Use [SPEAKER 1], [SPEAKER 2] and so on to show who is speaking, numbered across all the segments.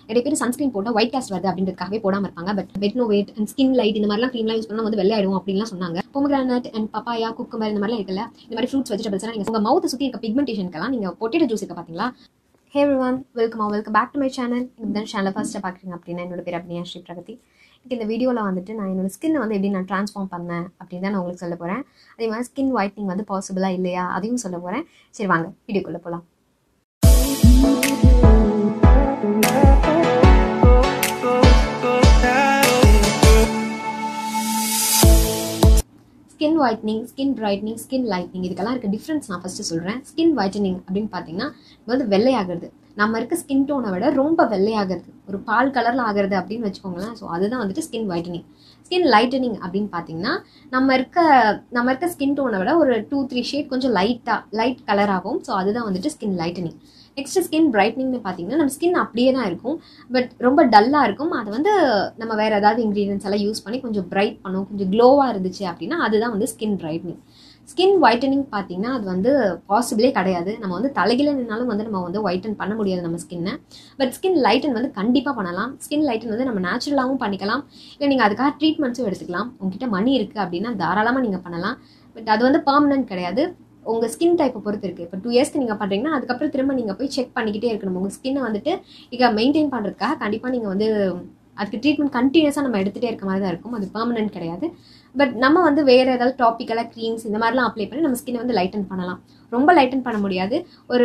[SPEAKER 1] நிறைய பேர் சன்ஸ்கிரீன் போட்டால் ஒயிட் காஸ்ட் வருது அப்படின்றதுக்காகவே போடாமல் இருப்பாங்க பட் வெட்னோ வெயிட் அண்ட் ஸ்கின் லைட் இந்த மாதிரிலாம் க்ரீம்லாம் யூஸ் பண்ணால் வந்து வெள்ளையாயிடும் அப்படின்லாம் சொன்னாங்க பொமக்ரானட் அண்ட் பப்பாயா குக்கும்பர் இந்த மாதிரிலாம் இருக்குல்ல இந்த மாதிரி ஃப்ரூட்ஸ் வெஜிடபிள்ஸ் நீங்கள் உங்கள் மவுத்தை சுற்றி இருக்க பிக்மெண்டேஷனுக்கெல்லாம் நீங்கள் பொட்டேட்டோ ஜூஸ் இருக்க பார்த்தீங்களா hey one welcome welcome back to my channel இந்த சேனலை ஃபஸ்ட்டாக பார்க்குறீங்க அப்படின்னா என்னோட பேர் அப்படின்னா ஸ்ரீ பிரகதி இன்னைக்கு இந்த வீடியோவில் வந்துட்டு நான் என்னோட ஸ்கின்னை வந்து எப்படி நான் ட்ரான்ஸ்ஃபார்ம் பண்ணேன் அப்படின்னு தான் நான் உங்களுக்கு சொல்ல போகிறேன் அதே மாதிரி ஸ்கின் ஒயிட்னிங் வந்து பாசிபிளாக இல்லையா அதையும் சொல்ல போகிறேன் சரி வாங்க வீடியோக்குள்ளே போகலாம் skin whitening skin brightening skin lightening இதுக்கெல்லாம் இருக்க டிஃப்ரென்ஸ் நான் ஃபஸ்ட்டு சொல்கிறேன் ஸ்கின் ஒயிட்டனிங் அப்படின்னு பார்த்தீங்கன்னா இப்போ வந்து வெள்ளையாகிறது நம்ம இருக்க ஸ்கின் டோனை விட ரொம்ப வெள்ளையாகிறது ஒரு பால் கலரில் ஆகிறது அப்படின்னு வச்சுக்கோங்களேன் ஸோ அதுதான் வந்துட்டு ஸ்கின் ஒயிட்டனிங் ஸ்கின் லைட்டனிங் அப்படின்னு பார்த்தீங்கன்னா நம்ம இருக்க நம்ம இருக்க ஸ்கின் டோனை விட ஒரு டூ த்ரீ ஷேட் கொஞ்சம் லைட்டாக லைட் கலர் ஆகும் ஸோ அதுதான் வந்துட்டு ஸ்கின் லைட்டனிங் நெக்ஸ்ட் ஸ்கின் பிரைட்னிங்னு பார்த்தீங்கன்னா நம்ம ஸ்கின் அப்படியே தான் இருக்கும் பட் ரொம்ப டல்லாக இருக்கும் அது வந்து நம்ம வேறு ஏதாவது இன்க்ரீடியன்ஸ் எல்லாம் யூஸ் பண்ணி கொஞ்சம் பிரைட் பண்ணும் கொஞ்சம் க்ளோவாக இருந்துச்சு அப்படின்னா அதுதான் வந்து ஸ்கின் பிரைட்னிங் ஸ்கின் ஒயிட்டனிங் பார்த்தீங்கன்னா அது வந்து பாசிபிளே கிடையாது நம்ம வந்து தலைகில நின்னாலும் வந்து நம்ம வந்து ஒயிட்டன் பண்ண முடியாது நம்ம ஸ்கின்னை பட் ஸ்கின் லைட்டன் வந்து கண்டிப்பாக பண்ணலாம் ஸ்கின் லைட்டன் வந்து நம்ம நேச்சுரலாகவும் பண்ணிக்கலாம் இல்லை நீங்கள் அதுக்காக ட்ரீட்மெண்ட்ஸும் எடுத்துக்கலாம் உங்ககிட்ட மணி இருக்குது அப்படின்னா தாராளமாக நீங்கள் பண்ணலாம் பட் அது வந்து பர்மனன்ட் கிடையாது உங்கள் ஸ்கின் டைப்பை பொறுத்து இருக்குது இப்போ டூ இயர்ஸ்க்கு நீங்கள் பண்ணுறீங்கன்னா அதுக்கப்புறம் திரும்ப நீங்கள் போய் செக் பண்ணிக்கிட்டே இருக்கணும் உங்கள் ஸ்கின்னை வந்துட்டு இங்கே மெயின்டைன் பண்ணுறதுக்காக கண்டிப்பாக நீங்கள் வந்து அதுக்கு ட்ரீட்மெண்ட் கண்டினியூஸாக நம்ம எடுத்துகிட்டே இருக்க மாதிரி தான் இருக்கும் அது பர்மனன்ட் கிடையாது பட் நம்ம வந்து வேறு ஏதாவது டாப்பிக்கலாக க்ரீம்ஸ் இந்த மாதிரிலாம் அப்ளை பண்ணி நம்ம ஸ்கின்னை வந்து லைட்டன் பண்ணலாம் ரொம்ப லைட்டன் பண்ண முடியாது ஒரு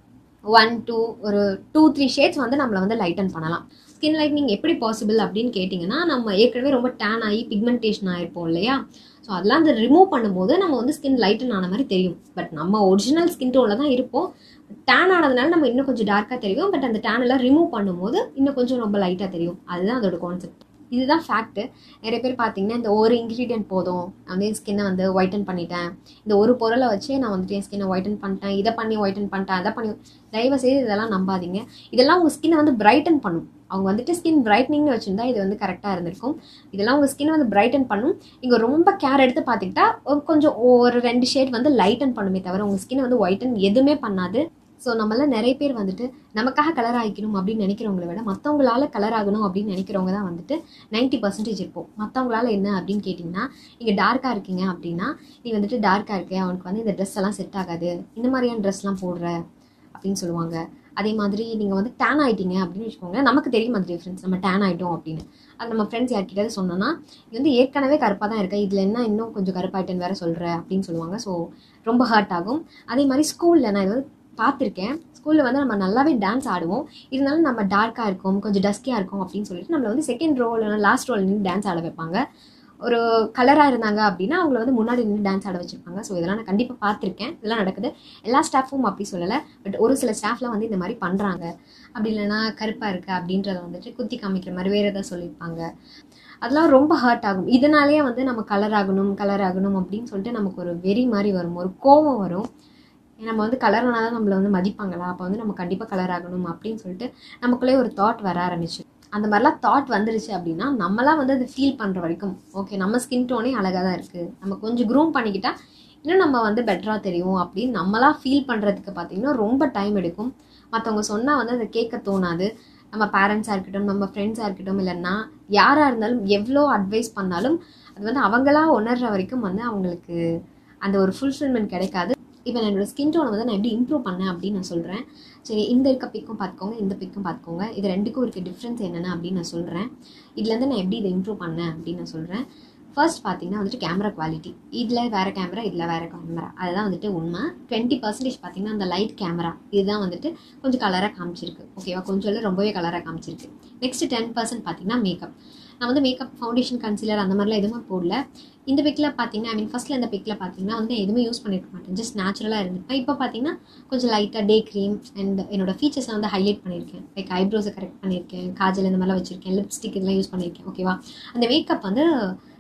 [SPEAKER 1] ஒன் டூ ஒரு டூ த்ரீ ஷேட்ஸ் வந்து நம்மளை வந்து லைட்டன் பண்ணலாம் ஸ்கின் லைட்னிங் எப்படி பாசிபிள் அப்படின்னு கேட்டிங்கன்னா நம்ம ஏற்கனவே ரொம்ப டேன் ஆகி பிக்மெண்டேஷன் ஆகிருப்போம் இல்லையா ஸோ அதெல்லாம் அந்த ரிமூவ் பண்ணும்போது நம்ம வந்து ஸ்கின் லைட்டன் ஆன மாதிரி தெரியும் பட் நம்ம ஒரிஜினல் ஸ்கின் டோனில் தான் இருப்போம் டேன் ஆனதுனால நம்ம இன்னும் கொஞ்சம் டார்க்காக தெரியும் பட் அந்த டேன் எல்லாம் ரிமூவ் பண்ணும்போது இன்னும் கொஞ்சம் ரொம்ப லைட்டாக தெரியும் அதுதான் அதோட கான்செப்ட் இதுதான் ஃபேக்ட்டு நிறைய பேர் பார்த்தீங்கன்னா இந்த ஒரு இன்க்ரீடியன்ட் போதும் நான் வந்து என் ஸ்கின்னை வந்து ஒயிட்டன் பண்ணிட்டேன் இந்த ஒரு பொருளை வச்சே நான் வந்துட்டு என் ஸ்கின்னை ஒயிட்டன் பண்ணிட்டேன் இதை பண்ணி ஒயிட்டன் பண்ணிட்டேன் அதை பண்ணி தயவு செய்து இதெல்லாம் நம்பாதீங்க இதெல்லாம் உங்கள் ஸ்கின்னை வந்து பிரைட்டன் பண்ணும் அவங்க வந்துட்டு ஸ்கின் பிரைட்னிங்னு வச்சுருந்தா இது வந்து கரெக்டாக இருந்திருக்கும் இதெல்லாம் உங்கள் ஸ்கின்னை வந்து பிரைட்டன் பண்ணும் நீங்கள் ரொம்ப கேர் எடுத்து பார்த்துக்கிட்டா கொஞ்சம் ஒரு ரெண்டு ஷேட் வந்து லைட்டன் பண்ணுமே தவிர உங்கள் ஸ்கின்னை வந்து ஒயிட்டன் எதுவுமே பண்ணாது ஸோ நம்மள நிறைய பேர் வந்துட்டு நமக்காக கலர் ஆகிக்கணும் அப்படின்னு நினைக்கிறவங்கள விட மற்றவங்களால கலர் ஆகணும் அப்படின்னு நினைக்கிறவங்க தான் வந்துட்டு நைன்ட்டி பர்சன்டேஜ் இருப்போம் மற்றவங்களால என்ன அப்படின்னு கேட்டிங்கன்னா நீங்கள் டார்க்காக இருக்கீங்க அப்படின்னா நீ வந்துட்டு டார்க்காக இருக்க அவனுக்கு வந்து இந்த ட்ரெஸ் எல்லாம் செட் ஆகாது இந்த மாதிரியான ட்ரெஸ்லாம் போடுற அப்படின்னு சொல்லுவாங்க அதே மாதிரி நீங்கள் வந்து டேன் ஆகிட்டீங்க அப்படின்னு வச்சுக்கோங்க நமக்கு தெரியும் அந்த டிஃப்ரென்ஸ் நம்ம டேன் ஆகிட்டோம் அப்படின்னு அது நம்ம ஃப்ரெண்ட்ஸ் யார்கிட்ட சொன்னோன்னா இது வந்து ஏற்கனவே கருப்பாக தான் இருக்க இதில் என்ன இன்னும் கொஞ்சம் கருப்பாயிட்டேன்னு வேற சொல்கிற அப்படின்னு சொல்லுவாங்க ஸோ ரொம்ப ஹர்ட் ஆகும் அதே மாதிரி ஸ்கூலில் நான் இது வந்து பார்த்துருக்கேன் ஸ்கூலில் வந்து நம்ம நல்லாவே டான்ஸ் ஆடுவோம் இருந்தாலும் நம்ம டார்க்காக இருக்கும் கொஞ்சம் டஸ்கியாக இருக்கும் அப்படின்னு சொல்லிட்டு நம்மளை வந்து செகண்ட் ரோல் லாஸ்ட் ரோல் நின்று டான்ஸ் ஆட வைப்பாங்க ஒரு கலராக இருந்தாங்க அப்படின்னா அவங்கள வந்து முன்னாடி நின்று டான்ஸ் ஆட வச்சுருப்பாங்க ஸோ இதெல்லாம் நான் கண்டிப்பாக பார்த்துருக்கேன் இதெல்லாம் நடக்குது எல்லா ஸ்டாஃபும் அப்படி சொல்லலை பட் ஒரு சில ஸ்டாஃப்லாம் வந்து இந்த மாதிரி பண்ணுறாங்க அப்படி இல்லைன்னா கருப்பாக இருக்குது அப்படின்றத வந்துட்டு குத்தி காமிக்கிற மாதிரி வேறு எதாவது சொல்லியிருப்பாங்க அதெல்லாம் ரொம்ப ஹர்ட் ஆகும் இதனாலேயே வந்து நம்ம கலர் ஆகணும் கலர் ஆகணும் அப்படின்னு சொல்லிட்டு நமக்கு ஒரு வெறி மாதிரி வரும் ஒரு கோவம் வரும் நம்ம வந்து கலர்னா தான் நம்மளை வந்து மதிப்பாங்களா அப்போ வந்து நம்ம கண்டிப்பாக கலர் ஆகணும் அப்படின்னு சொல்லிட்டு நமக்குள்ளே ஒரு தாட் வர ஆரம்பிச்சு அந்த மாதிரிலாம் தாட் வந்துருச்சு அப்படின்னா நம்மளாம் வந்து அது ஃபீல் பண்ணுற வரைக்கும் ஓகே நம்ம ஸ்கின் டோனே அழகாக தான் இருக்குது நம்ம கொஞ்சம் க்ரூம் பண்ணிக்கிட்டா இன்னும் நம்ம வந்து பெட்டராக தெரியும் அப்படின்னு நம்மளாம் ஃபீல் பண்ணுறதுக்கு பார்த்தீங்கன்னா ரொம்ப டைம் எடுக்கும் மற்றவங்க சொன்னால் வந்து அதை கேட்க தோணாது நம்ம பேரண்ட்ஸாக இருக்கட்டும் நம்ம ஃப்ரெண்ட்ஸாக இருக்கட்டும் இல்லைன்னா யாராக இருந்தாலும் எவ்வளோ அட்வைஸ் பண்ணாலும் அது வந்து அவங்களா உணர்ற வரைக்கும் வந்து அவங்களுக்கு அந்த ஒரு ஃபுல்ஃபில்மெண்ட் கிடைக்காது இப்போ நான் என்னோட ஸ்கின் டோனை வந்து நான் எப்படி இம்ப்ரூவ் பண்ணேன் அப்படின்னு நான் சொல்கிறேன் சரி இந்த இருக்க பிக்கும் பார்த்துக்கோங்க இந்த பிக்கும் பார்த்துக்கோங்க இது ரெண்டுக்கும் இருக்க டிஃப்ரென்ஸ் என்னென்ன அப்படின்னு நான் சொல்கிறேன் இதுலேருந்து நான் எப்படி இதை இம்ப்ரூவ் பண்ணேன் அப்படின்னு நான் சொல்கிறேன் ஃபர்ஸ்ட் பார்த்தீங்கன்னா வந்துட்டு கேமரா குவாலிட்டி இதில் வேறு கேமரா இதில் வேறு கேமரா அதுதான் வந்துட்டு உண்மை டுவெண்ட்டி பர்சன்டேஜ் பார்த்தீங்கன்னா அந்த லைட் கேமரா இதுதான் வந்துட்டு கொஞ்சம் கலராக காமிச்சிருக்கு ஓகேவா கொஞ்சம் இல்லை ரொம்பவே கலராக காமிச்சிருக்கு நெக்ஸ்ட் டென் பர்சன்ட் பார்த்தீங்கன்னா மேக்கப் நான் வந்து மேக்கப் ஃபவுண்டேஷன் கன்சீலர் அந்த மாதிரிலாம் எதுவுமே போடல இந்த பிக்கில் பார்த்தீங்கன்னா ஐ மீன் ஃபஸ்ட்டில் இந்த பிக்கில் பார்த்தீங்கன்னா வந்து எதுவுமே யூஸ் பண்ணியிருக்க மாட்டேன் ஜஸ்ட் நேச்சுரலாக இருந்திருப்பேன் இப்போ பார்த்தீங்கன்னா கொஞ்சம் லைட்டாக டே க்ரீம் அண்ட் என்னோட ஃபீச்சர்ஸை வந்து ஹைலைட் பண்ணியிருக்கேன் லைக் ஐப்ரோஸை கரெக்ட் பண்ணியிருக்கேன் காஜல் இந்த மாதிரிலாம் வச்சிருக்கேன் லிப்ஸ்டிக் இதெல்லாம் யூஸ் பண்ணியிருக்கேன் ஓகேவா அந்த மேக்கப் வந்து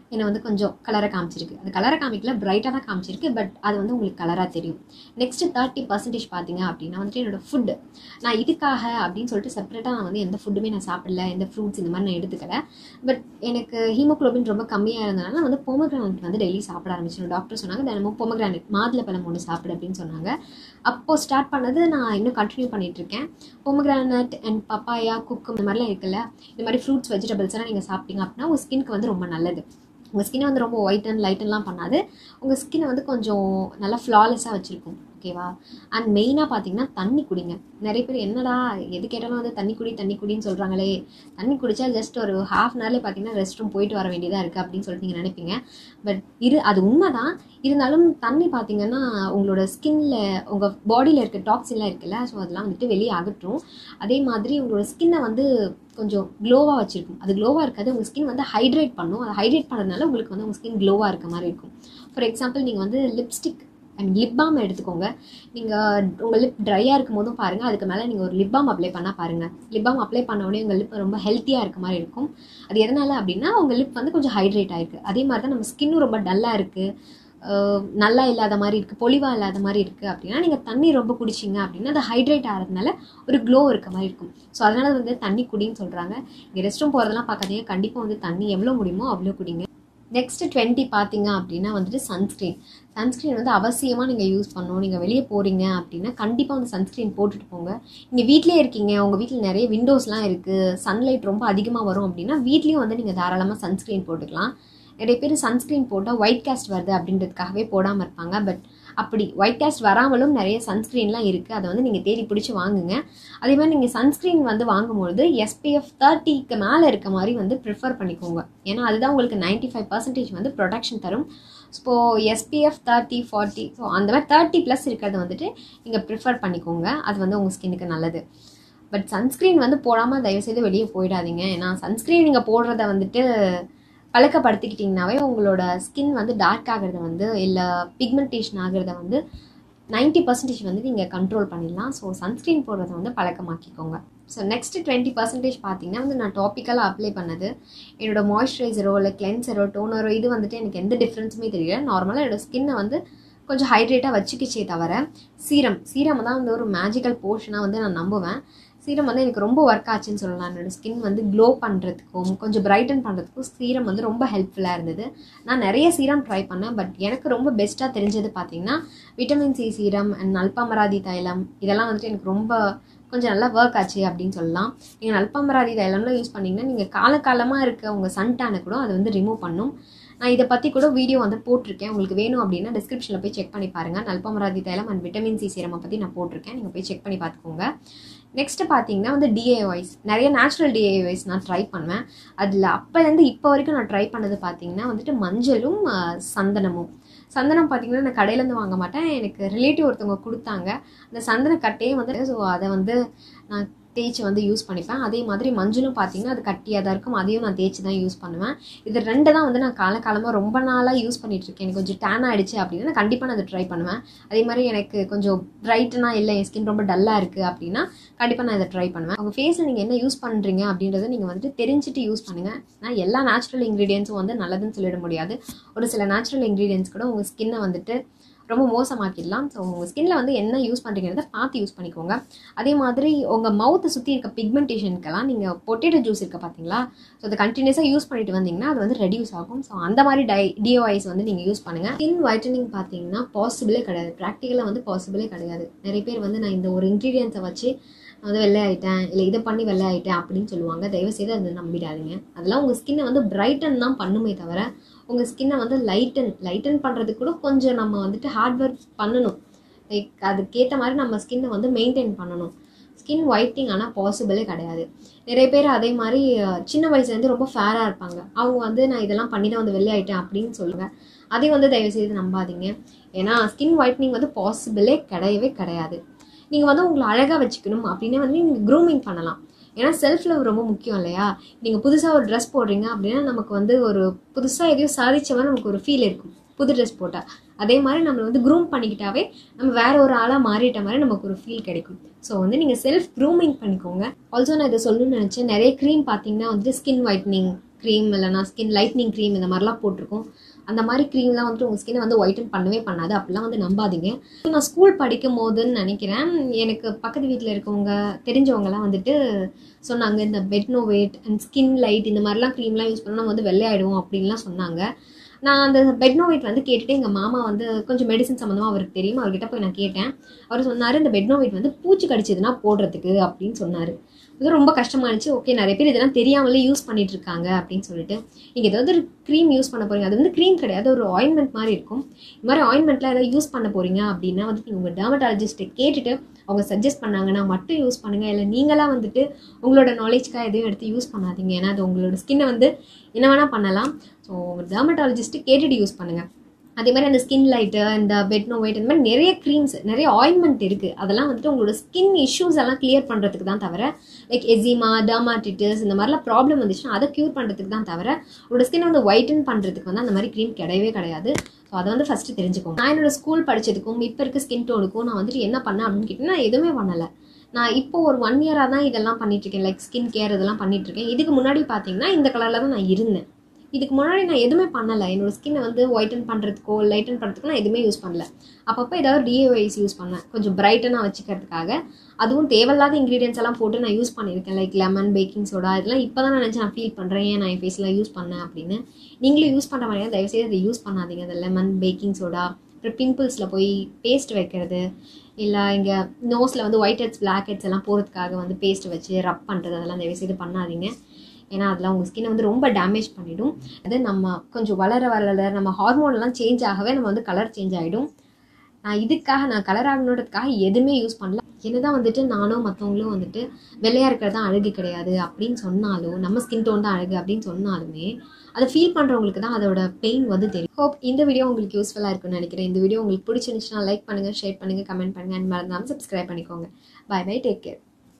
[SPEAKER 1] என்னை வந்து கொஞ்சம் கலரை காமிச்சிருக்கு அது கலரை காமிக்கல பிரைட்டாக தான் காமிச்சிருக்கு பட் அது வந்து உங்களுக்கு கலராக தெரியும் நெக்ஸ்ட் தேர்ட்டி பர்சன்டேஜ் பார்த்தீங்க அப்படின்னா வந்துட்டு என்னோட ஃபுட்டு நான் இதுக்காக அப்படின்னு சொல்லிட்டு செப்பரேட்டாக நான் வந்து எந்த ஃபுட்டுமே நான் சாப்பிடல எந்த ஃப்ரூட்ஸ் இந்த மாதிரி நான் எடுத்துக்கல பட் எனக்கு ஹீமோக்ளோபின் ரொம்ப கம்மியாக இருந்தனால நான் வந்து பொமக்ரானட் வந்து டெய்லி சாப்பிட ஆரம்பிச்சேன் டாக்டர் சொன்னாங்க தினமும் பொமக்ரானட் மாதுளப்பழம் ஒன்று சாப்பிடு அப்படின்னு சொன்னாங்க அப்போது ஸ்டார்ட் பண்ணது நான் இன்னும் கண்டினியூ பண்ணிட்டு இருக்கேன் பொமக்ரானட் அண்ட் பப்பாயா குக்கு இந்த மாதிரிலாம் இருக்குல்ல இந்த மாதிரி ஃப்ரூட்ஸ் வெஜிடபிள்ஸ் எல்லாம் நீங்கள் சாப்பிட்டீங்க அப்படின்னா உங்கள் ஸ்கின்க்கு வந்து ரொம்ப நல்லது உங்கள் ஸ்கின்னை வந்து ரொம்ப ஒயிட் அண்ட் லைட்டன்லாம் பண்ணாது உங்கள் ஸ்கின்னை வந்து கொஞ்சம் நல்லா ஃப்ளாலெஸ்ஸாக வச்சுருக்கும் ஓகேவா அண்ட் மெயினாக பார்த்தீங்கன்னா தண்ணி குடிங்க நிறைய பேர் என்னடா எது கேட்டாலும் வந்து தண்ணி குடி தண்ணி குடின்னு சொல்கிறாங்களே தண்ணி குடித்தா ஜஸ்ட் ஒரு ஹாஃப் அன் ஹவர்லேயே பார்த்தீங்கன்னா ரெஸ்ட் ரூம் போயிட்டு வர வேண்டியதாக இருக்குது அப்படின்னு சொல்லிட்டு நீங்கள் நினைப்பீங்க பட் இரு அது உண்மை தான் இருந்தாலும் தண்ணி பார்த்தீங்கன்னா உங்களோட ஸ்கின்ல உங்கள் பாடியில் இருக்க டாக்ஸின்லாம் இருக்குல்ல ஸோ அதெல்லாம் வந்துட்டு வெளியே அகற்றும் அதே மாதிரி உங்களோட ஸ்கின்னை வந்து கொஞ்சம் க்ளோவாக வச்சுருக்கும் அது க்ளோவாக இருக்காது உங்கள் ஸ்கின் வந்து ஹைட்ரேட் பண்ணும் அது ஹைட்ரேட் பண்ணதுனால உங்களுக்கு வந்து உங்கள் ஸ்கின் க்ளோவாக இருக்க மாதிரி இருக்கும் ஃபார் எக்ஸாம்பிள் நீங்கள் வந்து லிப்ஸ்டிக் அண்ட் லிப் பாம் எடுத்துக்கோங்க நீங்கள் உங்கள் லிப் ட்ரையாக இருக்கும் போதும் பாருங்கள் அதுக்கு மேலே நீங்கள் ஒரு லிப் பாம் அப்ளை பண்ணால் பாருங்கள் லிப் பாம் அப்ளை பண்ண உடனே உங்கள் லிப் ரொம்ப ஹெல்த்தியாக இருக்க மாதிரி இருக்கும் அது எதனால் அப்படின்னா உங்கள் லிப் வந்து கொஞ்சம் ஹைட்ரேட் ஆயிருக்கு அதே மாதிரி தான் நம்ம ஸ்கின்னும் ரொம்ப டல்லாக இருக்குது நல்லா இல்லாத மாதிரி இருக்குது பொலிவாக இல்லாத மாதிரி இருக்குது அப்படின்னா நீங்கள் தண்ணி ரொம்ப குடிச்சிங்க அப்படின்னா அது ஹைட்ரேட் ஆகிறதுனால ஒரு க்ளோ இருக்க மாதிரி இருக்கும் ஸோ அதனால் வந்து தண்ணி குடின்னு சொல்கிறாங்க இங்கே ரெஸ்ட் ரூம் போகிறதெல்லாம் பார்க்காதீங்க கண்டிப்பாக வந்து தண்ணி எவ்வளோ முடியுமோ அவ்வளோ குடிங்க நெக்ஸ்ட் டுவெண்ட்டி பார்த்தீங்க அப்படின்னா வந்துட்டு சன்ஸ்க்ரீன் சன்ஸ்க்ரீன் வந்து அவசியமாக நீங்கள் யூஸ் பண்ணணும் நீங்கள் வெளியே போகிறீங்க அப்படின்னா கண்டிப்பாக வந்து சன்ஸ்க்ரீன் போட்டுட்டு போங்க நீங்கள் வீட்டிலே இருக்கீங்க உங்கள் வீட்டில் நிறைய விண்டோஸ்லாம் இருக்குது சன்லைட் ரொம்ப அதிகமாக வரும் அப்படின்னா வீட்லேயும் வந்து நீங்கள் தாராளமாக சன்ஸ்க்ரீன் போட்டுக்கலாம் நிறைய பேர் சன்ஸ்க்ரீன் போட்டால் ஒயிட் காஸ்ட் வருது அப்படின்றதுக்காகவே போடாமல் இருப்பாங்க பட் அப்படி ஒயிட் காஸ்ட் வராமலும் நிறைய சன்ஸ்க்ரீன்லாம் இருக்குது அதை வந்து நீங்கள் தேடி பிடிச்சி வாங்குங்க அதே மாதிரி நீங்கள் சன்ஸ்க்ரீன் வந்து வாங்கும்பொழுது எஸ்பிஎஃப் தேர்ட்டிக்கு மேலே இருக்க மாதிரி வந்து ப்ரிஃபர் பண்ணிக்கோங்க ஏன்னா அதுதான் உங்களுக்கு நைன்ட்டி ஃபைவ் பர்சன்டேஜ் வந்து ப்ரொடக்ஷன் தரும் so SPF thirty forty so அந்த மாதிரி தேர்ட்டி ப்ளஸ் இருக்கிறத வந்துட்டு நீங்கள் ப்ரிஃபர் பண்ணிக்கோங்க அது வந்து உங்கள் ஸ்கின்னுக்கு நல்லது பட் சன்ஸ்க்ரீன் வந்து போடாமல் தயவுசெய்து வெளியே போயிடாதீங்க ஏன்னா சன்ஸ்க்ரீன் நீங்கள் போடுறத வந்துட்டு பழக்கப்படுத்திக்கிட்டிங்கனாவே உங்களோட ஸ்கின் வந்து டார்க் ஆகிறத வந்து இல்லை பிக்மெண்டேஷன் ஆகிறத வந்து நைன்ட்டி பர்சன்டேஜ் வந்து நீங்கள் கண்ட்ரோல் பண்ணிடலாம் ஸோ சன்ஸ்க்ரீன் போடுறத வந்து பழக்கமாக்கிக்கோங்க ஸோ நெக்ஸ்ட் டுவெண்ட்டி பர்சன்டேஜ் பார்த்தீங்கன்னா வந்து நான் டாப்பிக்கலாக அப்ளை பண்ணது என்னோட மாய்ஸ்சரைசரோ இல்லை கிளென்சரோ டோனரோ இது வந்துட்டு எனக்கு எந்த டிஃப்ரென்ஸுமே தெரியல நார்மலாக என்னோட ஸ்கின்னை வந்து கொஞ்சம் ஹைட்ரேட்டாக வச்சுக்கிச்சே தவிர சீரம் சீரம் தான் வந்து ஒரு மேஜிக்கல் போர்ஷனாக வந்து நான் நம்புவேன் சீரம் வந்து எனக்கு ரொம்ப ஒர்க் ஆச்சுன்னு சொல்லலாம் என்னோட ஸ்கின் வந்து க்ளோ பண்ணுறதுக்கும் கொஞ்சம் பிரைட்டன் பண்ணுறதுக்கும் சீரம் வந்து ரொம்ப ஹெல்ப்ஃபுல்லாக இருந்தது நான் நிறைய சீரம் ட்ரை பண்ணேன் பட் எனக்கு ரொம்ப பெஸ்ட்டாக தெரிஞ்சது பார்த்தீங்கன்னா vitamin C serum and Nalpamaradi தைலம் இதெல்லாம் வந்துட்டு எனக்கு ரொம்ப கொஞ்சம் நல்லா ஒர்க் ஆச்சு அப்படின்னு சொல்லலாம் நீங்கள் நல்பமராதி தைலம்லாம் யூஸ் பண்ணிங்கன்னா நீங்கள் காலகாலமாக இருக்க உங்கள் சன்டானை கூட அதை வந்து ரிமூவ் பண்ணும் நான் இதை பற்றி கூட வீடியோ வந்து போட்டிருக்கேன் உங்களுக்கு வேணும் அப்படின்னா டிஸ்கிரிப்ஷனில் போய் செக் பண்ணி பாருங்கள் நல்பமராதி தைலம் அண்ட் விட்டமின் சி சீரமை பற்றி நான் போட்டிருக்கேன் நீங்கள் போய் செக் பண்ணி பார்த்துக்கோங்க நெக்ஸ்ட்டு பார்த்தீங்கன்னா வந்து டிஏஒய்ஸ் நிறைய நேச்சுரல் டிஏஒய்ஸ் நான் ட்ரை பண்ணுவேன் அதில் அப்போலேருந்து இப்போ வரைக்கும் நான் ட்ரை பண்ணது பார்த்தீங்கன்னா வந்துட்டு மஞ்சளும் சந்தனமும் சந்தனம் பார்த்தீங்கன்னா நான் கடையிலேருந்து வாங்க மாட்டேன் எனக்கு ரிலேட்டிவ் ஒருத்தவங்க கொடுத்தாங்க அந்த சந்தன கட்டையே வந்து ஸோ அதை வந்து நான் தேய்ச்சி வந்து யூஸ் பண்ணிப்பேன் அதே மாதிரி மஞ்சளும் பார்த்தீங்கன்னா அது கட்டியாக தான் இருக்கும் அதையும் நான் தேய்ச்சி தான் யூஸ் பண்ணுவேன் இது ரெண்டு தான் வந்து நான் காலகாலமாக ரொம்ப நாளாக யூஸ் பண்ணிட்டு இருக்கேன் எனக்கு கொஞ்சம் டேன் ஆகிடுச்சு அப்படின்னா நான் கண்டிப்பாக நான் அதை ட்ரை பண்ணுவேன் அதே மாதிரி எனக்கு கொஞ்சம் பிரைட்டனாக இல்லை என் ஸ்கின் ரொம்ப டல்லாக இருக்குது அப்படின்னா கண்டிப்பாக நான் இதை ட்ரை பண்ணுவேன் உங்கள் ஃபேஸில் நீங்கள் என்ன யூஸ் பண்ணுறீங்க அப்படின்றத நீங்கள் வந்துட்டு தெரிஞ்சுட்டு யூஸ் பண்ணுங்கள் நான் எல்லா நேச்சுரல் இன்க்ரீடியன்ஸும் வந்து நல்லதுன்னு சொல்லிட முடியாது ஒரு சில நேச்சுரல் இன்க்ரீடியன்ஸ் கூட உங்கள் ஸ்கின்னை வந்துட்டு ரொம்ப மோசமாக்கிடலாம் ஸோ உங்கள் ஸ்கின்ல வந்து என்ன யூஸ் பண்ணுறீங்கிறத பார்த்து யூஸ் பண்ணிக்கோங்க அதே மாதிரி உங்கள் மவுத்தை சுற்றி இருக்க பிக்மெண்டேஷனுக்கெல்லாம் நீங்கள் பொட்டேட்டோ ஜூஸ் இருக்க பார்த்தீங்களா ஸோ அதை கண்டினியூஸாக யூஸ் பண்ணிட்டு வந்தீங்கன்னா அது வந்து ரெடியூஸ் ஆகும் ஸோ அந்த மாதிரி டை டிஓஐஸ் வந்து நீங்கள் யூஸ் பண்ணுங்கள் ஸ்கின் ஒயிட்டனிங் பார்த்தீங்கன்னா பாசிபிளே கிடையாது ப்ராக்டிக்கலாக வந்து பாசிபிளே கிடையாது நிறைய பேர் வந்து நான் இந்த ஒரு இன்க்ரீடியன்ஸை வச்சு நான் வந்து வெள்ளை ஆகிட்டேன் இல்லை இதை பண்ணி வெள்ளை ஆகிட்டேன் அப்படின்னு சொல்லுவாங்க தயவுசெய்து அதை நம்பிடாதீங்க அதெல்லாம் உங்கள் ஸ்கின்னை வந்து பிரைட்டன் தான் பண்ணுமே தவிர உங்கள் ஸ்கின்னை வந்து லைட்டன் லைட்டன் பண்ணுறதுக்கு கூட கொஞ்சம் நம்ம வந்துட்டு ஹார்ட் ஒர்க் பண்ணணும் லைக் அதுக்கேற்ற மாதிரி நம்ம ஸ்கின்னை வந்து மெயின்டைன் பண்ணணும் ஸ்கின் ஒயிட்டிங் ஆனால் பாசிபிளே கிடையாது நிறைய பேர் அதே மாதிரி சின்ன வயசுலேருந்து ரொம்ப ஃபேராக இருப்பாங்க அவங்க வந்து நான் இதெல்லாம் பண்ணி தான் வந்து வெளியாயிட்டேன் அப்படின்னு சொல்லுவேன் அதையும் வந்து தயவுசெய்து நம்பாதீங்க ஏன்னா ஸ்கின் ஒயிட்னிங் வந்து பாசிபிளே கிடையவே கிடையாது நீங்கள் வந்து உங்களை அழகாக வச்சுக்கணும் அப்படின்னு வந்து நீங்கள் க்ரூமிங் பண்ணலாம் ஏன்னா செல்ஃப் லவ் ரொம்ப முக்கியம் இல்லையா நீங்கள் புதுசாக ஒரு ட்ரெஸ் போடுறீங்க அப்படின்னா நமக்கு வந்து ஒரு புதுசாக எதையும் சாதிச்ச மாதிரி நமக்கு ஒரு ஃபீல் இருக்கும் புது ட்ரெஸ் போட்டால் அதே மாதிரி நம்மளை வந்து க்ரூம் பண்ணிக்கிட்டாவே நம்ம வேற ஒரு ஆளாக மாறிட்ட மாதிரி நமக்கு ஒரு ஃபீல் கிடைக்கும் ஸோ வந்து நீங்கள் செல்ஃப் க்ரூமிங் பண்ணிக்கோங்க ஆல்சோ நான் இதை சொல்லணும்னு நினச்சேன் நிறைய க்ரீம் பார்த்தீங்கன்னா வந்துட்டு ஸ்கின் ஒயிட்னிங் க்ரீம் இல்லைனா ஸ்கின் லைட்னிங் க்ரீம் இந்த மாதிரிலாம் போட்டிருக்கோம் அந்த மாதிரி க்ரீம்லாம் வந்துட்டு உங்கள் ஸ்கினை வந்து ஒயிட்டன் பண்ணவே பண்ணாது அப்படிலாம் வந்து நம்பாதீங்க நான் ஸ்கூல் படிக்கும் போதுன்னு நினைக்கிறேன் எனக்கு பக்கத்து வீட்டில் இருக்கவங்க தெரிஞ்சவங்கலாம் வந்துட்டு சொன்னாங்க இந்த பெட்னோவேட் அண்ட் ஸ்கின் லைட் இந்த மாதிரிலாம் க்ரீம்லாம் யூஸ் பண்ணால் நம்ம வந்து வெள்ளையாயிடுவோம் அப்படின்லாம் சொன்னாங்க நான் அந்த பெட்னோவேட் வந்து கேட்டுட்டு எங்கள் மாமா வந்து கொஞ்சம் மெடிசன் சம்மந்தமாக அவருக்கு தெரியும் அவர்கிட்ட போய் நான் கேட்டேன் அவர் சொன்னார் இந்த பெட்னோவேட் வந்து பூச்சி கடிச்சதுன்னா போடுறதுக்கு அப்படின்னு சொன்னார் இது ரொம்ப கஷ்டமா இருந்துச்சு ஓகே நிறைய பேர் இதெல்லாம் தெரியாமலே யூஸ் பண்ணிட்டு இருக்காங்க அப்படின்னு சொல்லிட்டு நீங்கள் ஏதாவது ஒரு க்ரீம் யூஸ் பண்ண போறீங்க அது வந்து க்ரீம் கிடையாது ஒரு ஆயின்மெண்ட் மாதிரி இருக்கும் இந்த மாதிரி ஆயின்மெண்ட்லாம் ஏதாவது யூஸ் பண்ண போறீங்க அப்படின்னா வந்து நீங்கள் உங்கள் டெர்மட்டாலஜிஸ்ட்டை கேட்டுட்டு அவங்க சஜஸ்ட் பண்ணாங்கன்னா மட்டும் யூஸ் பண்ணுங்க இல்லை நீங்களாக வந்துட்டு உங்களோட நாலேஜ்க்காக எதையும் எடுத்து யூஸ் பண்ணாதீங்க ஏன்னா அது உங்களோட ஸ்கின்னை வந்து என்ன வேணால் பண்ணலாம் ஸோ டெர்மட்டாலஜிஸ்ட்டு கேட்டுட்டு யூஸ் பண்ணுங்கள் அதே மாதிரி அந்த ஸ்கின் லைட்டு இந்த பெட்னோவைட் இந்த மாதிரி நிறைய க்ரீம்ஸ் நிறைய ஆயின்மெண்ட் இருக்குது அதெல்லாம் வந்துட்டு உங்களோட ஸ்கின் இஷ்யூஸ் எல்லாம் கிளியர் பண்ணுறதுக்கு தான் தவிர லைக் எசிமா டர்மாட்டிட்டிஸ் இந்த மாதிரிலாம் ப்ராப்ளம் வந்துச்சுன்னா அதை க்யூர் பண்ணுறதுக்கு தான் தவிர உங்களோட ஸ்கின் வந்து ஒயிட்டன் பண்ணுறதுக்கு வந்து அந்த மாதிரி க்ரீம் கிடையவே கிடையாது ஸோ அதை வந்து ஃபஸ்ட்டு தெரிஞ்சுக்கோங்க நான் என்னோட ஸ்கூல் படிச்சதுக்கும் இப்போ இருக்க ஸ்கின் டோனுக்கும் நான் வந்துட்டு என்ன பண்ணேன் அப்படின்னு கேட்டிங்கன்னா நான் எதுவுமே பண்ணலை நான் இப்போ ஒரு ஒன் இயராக தான் இதெல்லாம் பண்ணிட்டு இருக்கேன் லைக் ஸ்கின் கேர் இதெல்லாம் பண்ணிட்டு இருக்கேன் இதுக்கு முன்னாடி பார்த்தீங்கன்னா இந்த கலரில் தான் நான் இருந்தேன் இதுக்கு முன்னாடி நான் எதுவுமே பண்ணலை என்னோட ஸ்கின்னை வந்து ஒயிட்டன் பண்ணுறதுக்கோ லைட்டன் பண்ணுறதுக்கோ நான் எதுவுமே யூஸ் பண்ணல அப்பப்போ ஏதாவது டிஏஒய்ஸ் யூஸ் பண்ணேன் கொஞ்சம் பிரைட்டனாக வச்சுக்கிறதுக்காக அதுவும் தேவையில்லாத இன்க்ரீடியன்ஸ் எல்லாம் போட்டு நான் யூஸ் பண்ணியிருக்கேன் லைக் லெமன் பேக்கிங் சோடா இதெல்லாம் இப்போ தான் நான் நினச்சி நான் ஃபீல் பண்ணுறேன் ஏன் நான் என் ஃபேஸ்லாம் யூஸ் பண்ணேன் அப்படின்னு நீங்களும் யூஸ் பண்ணுற மாதிரி தயவுசெய்து அதை யூஸ் பண்ணாதீங்க அந்த லெமன் பேக்கிங் சோடா அப்புறம் பிம்பிள்ஸில் போய் பேஸ்ட் வைக்கிறது இல்லை இங்கே நோஸில் வந்து ஒயிட் ஹெட்ஸ் பிளாக் ஹெட்ஸ் எல்லாம் போகிறதுக்காக வந்து பேஸ்ட் வச்சு ரப் பண்ணுறது அதெல்லாம் தயவுசெய்து பண்ணாதீங்க ஏன்னா அதெல்லாம் உங்கள் ஸ்கின்னை வந்து ரொம்ப டேமேஜ் பண்ணிடும் அது நம்ம கொஞ்சம் வளர வளர நம்ம ஹார்மோன்லாம் சேஞ்ச் ஆகவே நம்ம வந்து கலர் சேஞ்ச் ஆகிடும் நான் இதுக்காக நான் கலர் ஆகணுன்றதுக்காக எதுவுமே யூஸ் பண்ணல என்னதான் வந்துட்டு நானும் மற்றவங்களும் வந்துட்டு வெள்ளையாக இருக்கிறது தான் அழகு கிடையாது அப்படின்னு சொன்னாலும் நம்ம ஸ்கின் டோன் தான் அழகு அப்படின்னு சொன்னாலுமே அதை ஃபீல் பண்ணுறவங்களுக்கு தான் அதோட பெயின் வந்து தெரியும் ஹோப் இந்த வீடியோ உங்களுக்கு யூஸ்ஃபுல்லாக இருக்கும்னு நினைக்கிறேன் இந்த வீடியோ உங்களுக்கு பிடிச்சிருந்துச்சுன்னா லைக் பண்ணுங்கள் ஷேர் பண்ணுங்கள் கமெண்ட் பண்ணுங்கள் அண்ட் மறந்தாமல் சப்ஸ்கிரைப் பண்ணிக்கோங்க பை பை டேக் கேர்